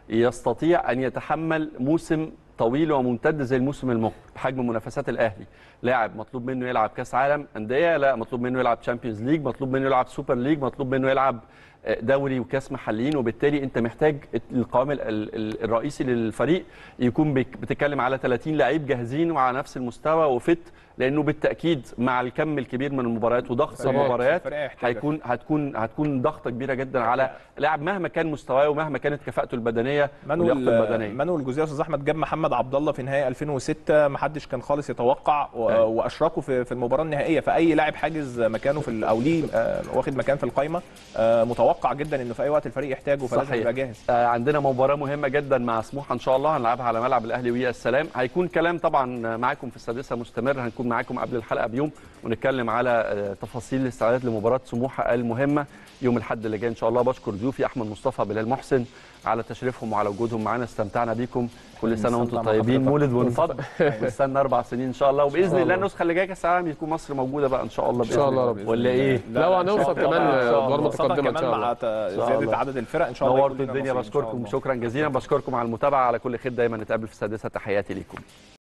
يستطيع ان يتحمل موسم طويل وممتد زي الموسم المقبل بحجم منافسات الاهلي لاعب مطلوب منه يلعب كاس عالم انديه لا مطلوب منه يلعب تشامبيونز ليج مطلوب منه يلعب سوبر ليج مطلوب منه يلعب دوري وكاس محليين وبالتالي انت محتاج القوام ال- ال- الرئيسي للفريق يكون بك- بتتكلم على 30 لعيب جاهزين وعلى نفس المستوى وفت لانه بالتاكيد مع الكم الكبير من المباريات وضغط إصابات. المباريات الفريق هيحتاجك. هيكون هتكون هتكون ضغطه كبيره جدا على لاعب مهما كان مستواه ومهما كانت كفاءته البدنيه مانويل ولياقته البدنيه مانويل الجوزيه استاذ احمد جاب محمد عبد الله في نهائي 2006 ما حدش كان خالص يتوقع و- أيوة. واشركه في في المباراه النهائيه فاي لاعب حاجز مكانه في ال- او ليه آه، واخد مكان في القائمه آه، متوقع جدا انه في اي وقت الفريق يحتاجه فلازم صحيح. يبقى جاهز آه، عندنا مباراة مهمة جدا مع سموحة إن شاء الله هنلعبها على ملعب الأهلي ويا السلام هيكون كلام طبعا معاكم في السادسة مستمر هنكون معاكم قبل الحلقة بيوم ونتكلم على آه، تفاصيل الاستعداد لمباراة سموحة المهمة يوم الأحد اللي جاي إن شاء الله بشكر ضيوفي أحمد مصطفى بلال محسن على تشريفهم وعلى وجودهم معانا استمتعنا بيكم كل سنة وأنتم نستمتع مع طيبين حضرتك. مولد ونفض ونستنى أربع سنين إن شاء الله وبإذن الله. الله النسخة اللي جايه كأس العالم يكون مصر موجودة بقى إن شاء الله إن شاء الله بإذن رب. ولا إيه؟ لا، وهنوصل كمان لأدوار خاصة متقدمة إن شاء كمان الله. مع ت- شاء زياده الله. عدد الفرق ان شاء الله نورتوا يكون لنا الدنيا نصيب إن شاء بشكركم الله. شكرا جزيلا بشكركم على المتابعه على كل خير دايما نتقابل في السادسه تحياتي ليكم